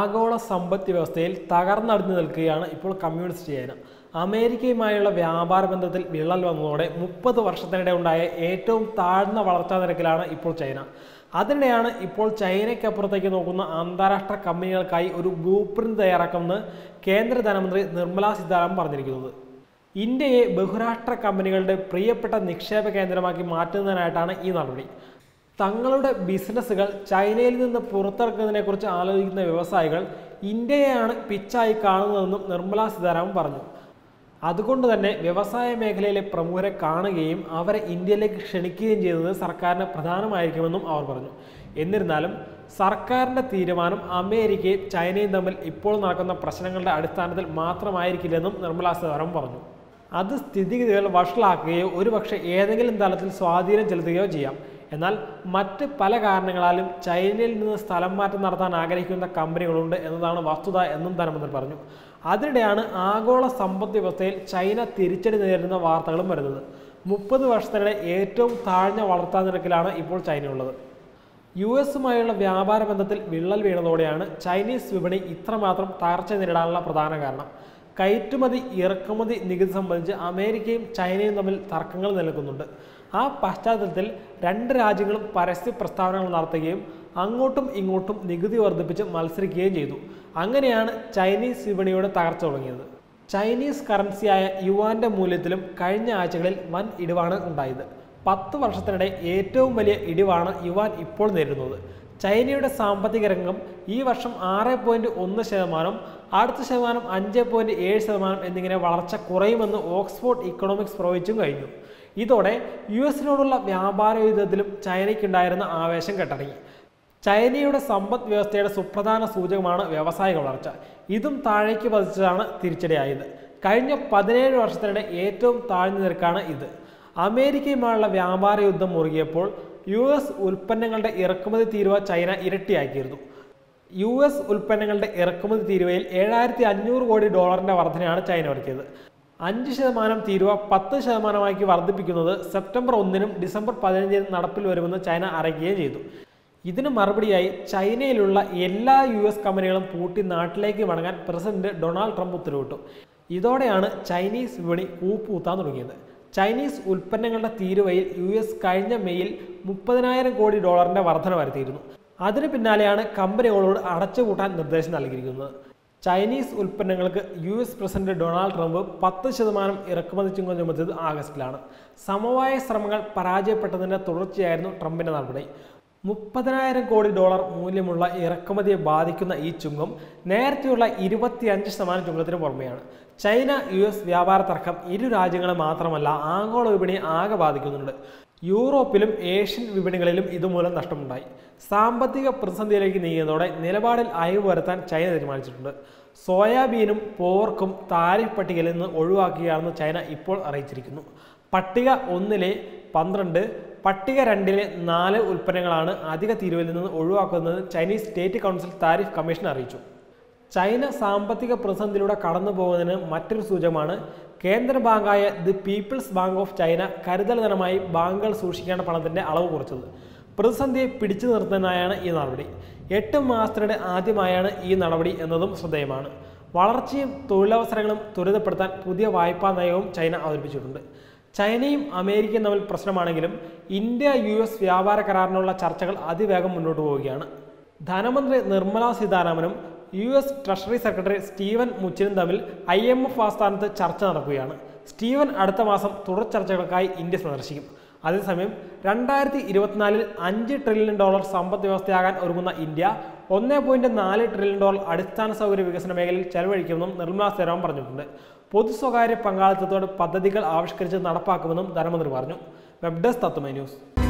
ആഗോള സമ്പദ് വ്യവസ്ഥയിൽ തകർന്നടിഞ്ഞു നിൽക്കുകയാണ് ഇപ്പോൾ കമ്മ്യൂണിസ്റ്റ് ചൈന അമേരിക്കയുമായുള്ള വ്യാപാര ബന്ധത്തിൽ വിള്ളൽ വന്നതോടെ മുപ്പത് വർഷത്തിനിടെ ഉണ്ടായ ഏറ്റവും താഴ്ന്ന വളർച്ചാ നിരക്കിലാണ് ഇപ്പോൾ ചൈന അതിനിടെയാണ് ഇപ്പോൾ ചൈനയ്ക്കപ്പുറത്തേക്ക് നോക്കുന്ന അന്താരാഷ്ട്ര കമ്പനികൾക്കായി ഒരു ബ്ലൂ പ്രിന്റ് തയ്യാറാക്കുമെന്ന് കേന്ദ്ര ധനമന്ത്രി നിർമ്മലാ സീതാരാമൻ പറഞ്ഞിരിക്കുന്നത് ഇന്ത്യയെ ബഹുരാഷ്ട്ര കമ്പനികളുടെ പ്രിയപ്പെട്ട നിക്ഷേപ കേന്ദ്രമാക്കി മാറ്റുന്നതിനായിട്ടാണ് ഈ നടപടി തങ്ങളുടെ ബിസിനസ്സുകൾ ചൈനയിൽ നിന്ന് പുറത്തിറക്കുന്നതിനെക്കുറിച്ച് ആലോചിക്കുന്ന വ്യവസായികൾ ഇന്ത്യയെയാണ് പിച്ചായി കാണുന്നതെന്നും നിർമ്മലാ സീതാരാമൻ പറഞ്ഞു അതുകൊണ്ട് തന്നെ വ്യവസായ മേഖലയിലെ പ്രമുഖരെ കാണുകയും അവരെ ഇന്ത്യയിലേക്ക് ക്ഷണിക്കുകയും ചെയ്തത് സർക്കാരിന് പ്രധാനമായിരിക്കുമെന്നും അവർ പറഞ്ഞു എന്നിരുന്നാലും സർക്കാരിൻ്റെ തീരുമാനം അമേരിക്കയും ചൈനയും തമ്മിൽ ഇപ്പോൾ നടക്കുന്ന പ്രശ്നങ്ങളുടെ അടിസ്ഥാനത്തിൽ മാത്രമായിരിക്കില്ലെന്നും നിർമ്മലാ സീതാരാമൻ പറഞ്ഞു അത് സ്ഥിതിഗതികൾ വഷളാക്കുകയോ ഒരുപക്ഷെ ഏതെങ്കിലും തലത്തിൽ സ്വാധീനം ചെലുത്തുകയോ ചെയ്യാം എന്നാൽ മറ്റ് പല കാരണങ്ങളാലും ചൈനയിൽ നിന്ന് സ്ഥലം മാറ്റം നടത്താൻ ആഗ്രഹിക്കുന്ന കമ്പനികളുണ്ട് എന്നതാണ് വസ്തുത എന്നും ധനമന്ത്രി പറഞ്ഞു അതിനിടെയാണ് ആഗോള സമ്പദ് വ്യവസ്ഥയിൽ ചൈന തിരിച്ചടി നേരിടുന്ന വാർത്തകളും വരുന്നത് മുപ്പത് വർഷത്തിനിടെ ഏറ്റവും താഴ്ന്ന വളർത്താ നിരക്കിലാണ് ഇപ്പോൾ ചൈനയുള്ളത് യു എസുമായുള്ള വ്യാപാര ബന്ധത്തിൽ വിള്ളൽ വീണതോടെയാണ് ചൈനീസ് വിപണി ഇത്രമാത്രം തകർച്ച നേരിടാനുള്ള പ്രധാന കാരണം കയറ്റുമതി ഇറക്കുമതി നികുതി സംബന്ധിച്ച് അമേരിക്കയും ചൈനയും തമ്മിൽ തർക്കങ്ങൾ നിലനിൽക്കുന്നുണ്ട് ആ പശ്ചാത്തലത്തിൽ രണ്ട് രാജ്യങ്ങളും പരസ്യ പ്രസ്താവനകൾ നടത്തുകയും അങ്ങോട്ടും ഇങ്ങോട്ടും നികുതി വർദ്ധിപ്പിച്ച് മത്സരിക്കുകയും ചെയ്തു അങ്ങനെയാണ് ചൈനീസ് വിപണിയുടെ തകർച്ച തുടങ്ങിയത് ചൈനീസ് കറൻസിയായ യുവാന്റെ മൂല്യത്തിലും കഴിഞ്ഞ ആഴ്ചകളിൽ വൻ ഇടിവാണ് ഉണ്ടായത് പത്ത് വർഷത്തിനിടെ ഏറ്റവും വലിയ ഇടിവാണ് യുവാൻ ഇപ്പോൾ നേരിടുന്നത് ചൈനയുടെ സാമ്പത്തിക രംഗം ഈ വർഷം ആറ് പോയിന്റ് ഒന്ന് ശതമാനം അടുത്ത ശതമാനം അഞ്ച് പോയിന്റ് ഏഴ് ശതമാനം എന്നിങ്ങനെ വളർച്ച കുറയുമെന്ന് ഓക്സ്ഫോർഡ് ഇക്കണോമിക്സ് പ്രവചിച്ചും കഴിഞ്ഞു ഇതോടെ യു എസിനോടുള്ള വ്യാപാര യുദ്ധത്തിലും ചൈനയ്ക്കുണ്ടായിരുന്ന ആവേശം കെട്ടടങ്ങി ചൈനയുടെ സമ്പദ് വ്യവസ്ഥയുടെ സുപ്രധാന സൂചകമാണ് വ്യവസായിക വളർച്ച ഇതും താഴേക്ക് പതിച്ചതാണ് തിരിച്ചടിയായത് കഴിഞ്ഞ പതിനേഴ് വർഷത്തിനിടെ ഏറ്റവും താഴ്ന്ന നിരക്കാണ് ഇത് അമേരിക്കയുമായുള്ള വ്യാപാര യുദ്ധം മുറുകിയപ്പോൾ യു എസ് ഉൽപ്പന്നങ്ങളുടെ ഇറക്കുമതി തീരുവ ചൈന ഇരട്ടിയാക്കിയിരുന്നു യു എസ് ഉൽപ്പന്നങ്ങളുടെ ഇറക്കുമതി തീരുവയിൽ ഏഴായിരത്തി അഞ്ഞൂറ് കോടി ഡോളറിന്റെ വർധനയാണ് ചൈന വരുത്തിയത് അഞ്ച് ശതമാനം തീരുവ പത്ത് ശതമാനമാക്കി വർദ്ധിപ്പിക്കുന്നത് സെപ്റ്റംബർ ഒന്നിനും ഡിസംബർ പതിനഞ്ചിനും നടപ്പിൽ വരുമെന്ന് ചൈന അറിയിക്കുകയും ചെയ്തു ഇതിന് മറുപടിയായി ചൈനയിലുള്ള എല്ലാ യു എസ് കമ്പനികളും പൂട്ടി നാട്ടിലേക്ക് മടങ്ങാൻ പ്രസിഡന്റ് ഡൊണാൾഡ് ട്രംപ് ഉത്തരവിട്ടു ഇതോടെയാണ് ചൈനീസ് വിപണി കൂപ്പൂത്താൻ തുടങ്ങിയത് ചൈനീസ് ഉൽപ്പന്നങ്ങളുടെ തീരുവയിൽ യു എസ് കഴിഞ്ഞ മെയ്യിൽ മുപ്പതിനായിരം കോടി ഡോളറിന്റെ വർധന വരുത്തിയിരുന്നു അതിന് പിന്നാലെയാണ് കമ്പനികളോട് അടച്ചുപൂട്ടാൻ നിർദ്ദേശം നൽകിയിരിക്കുന്നത് ചൈനീസ് ഉൽപ്പന്നങ്ങൾക്ക് U S president Donald Trump പത്ത് ശതമാനം ഇറക്കുമതി ചുങ്കം ചുമത്തിയത് ആഗസ്റ്റിലാണ് സമവായ ശ്രമങ്ങൾ പരാജയപ്പെട്ടതിന്റെ തുടർച്ചയായിരുന്നു ട്രംപിന്റെ നടപടി മുപ്പതിനായിരം കോടി ഡോളർ മൂല്യമുള്ള ഇറക്കുമതിയെ ബാധിക്കുന്ന ഈ ചുങ്കം നേരത്തെയുള്ള ഇരുപത്തിയഞ്ച് ശതമാനം ചുങ്കത്തിന് പുറമെയാണ് ചൈന യു എസ് വ്യാപാര തർക്കം ഇരു രാജ്യങ്ങളെ മാത്രമല്ല ആഗോള വിപണിയെ ആകെ ബാധിക്കുന്നുണ്ട് യൂറോപ്പിലും ഏഷ്യൻ വിപണികളിലും ഇതുമൂലം നഷ്ടമുണ്ടായി സാമ്പത്തിക പ്രതിസന്ധിയിലേക്ക് നീങ്ങിയതോടെ നിലപാടിൽ അയവ് വരുത്താൻ ചൈന തീരുമാനിച്ചിട്ടുണ്ട് സോയാബീനും പോർക്കും താരിഫ് പട്ടികയിൽ നിന്ന് ഒഴിവാക്കുകയാണെന്ന് ചൈന ഇപ്പോൾ അറിയിച്ചിരിക്കുന്നു പട്ടിക ഒന്നിലെ പന്ത്രണ്ട് പട്ടിക രണ്ടിലെ നാല് ഉൽപ്പന്നങ്ങളാണ് അധിക തീരുവയിൽ നിന്ന് ഒഴിവാക്കുന്നത് Chinese state council tariff commission അറിയിച്ചു ചൈന സാമ്പത്തിക പ്രതിസന്ധിയിലൂടെ കടന്നു പോകുന്നതിന് മറ്റൊരു സൂചകമാണ് കേന്ദ്ര ബാങ്കായ the people's bank of China കരുതൽ ധനമായി ബാങ്കുകൾ സൂക്ഷിക്കേണ്ട പണത്തിന്റെ അളവ് കുറച്ചത് പ്രതിസന്ധിയെ പിടിച്ചു നിർത്തുന്നതിനായാണ് ഈ നടപടി എട്ട് മാസത്തിനിടെ ആദ്യമായാണ് ഈ നടപടി എന്നതും ശ്രദ്ധേയമാണ് വളർച്ചയും തൊഴിലവസരങ്ങളും ത്വരിതപ്പെടുത്താൻ പുതിയ വായ്പാ നയവും ചൈന അവതരിപ്പിച്ചിട്ടുണ്ട് ചൈനയും അമേരിക്കയും തമ്മിൽ പ്രശ്നമാണെങ്കിലും ഇന്ത്യ യു എസ് വ്യാപാര കരാറിനുള്ള ചർച്ചകൾ അതിവേഗം മുന്നോട്ട് പോവുകയാണ് ധനമന്ത്രി നിർമ്മലാ സീതാരാമനും U S treasury secretary Steven മുച്ചിനും തമ്മിൽ ഐ എം എഫ് ആസ്ഥാനത്ത് ചർച്ച നടക്കുകയാണ് സ്റ്റീവൻ അടുത്ത മാസം തുടർ ചർച്ചകൾക്കായി ഇന്ത്യ സന്ദർശിക്കും അതേസമയം രണ്ടായിരത്തി ഇരുപത്തിനാലിൽ അഞ്ച് ട്രില്യൺ ഡോളർ സമ്പദ് വ്യവസ്ഥയാകാൻ ഒരുങ്ങുന്ന ഇന്ത്യ ഒന്ന് പോയിന്റ് നാല് ട്രില്യൺ ഡോളർ അടിസ്ഥാന സൗകര്യ വികസന മേഖലയിൽ ചെലവഴിക്കുമെന്നും നിർമ്മലാ സീതാരാമൻ പറഞ്ഞിട്ടുണ്ട് പൊതു സ്വകാര്യ പങ്കാളിത്തത്തോടെ പദ്ധതികൾ ആവിഷ്കരിച്ച് നടപ്പാക്കുമെന്നും ധനമന്ത്രി പറഞ്ഞു വെബ് ഡെസ്ക് തത്വമേ ന്യൂസ്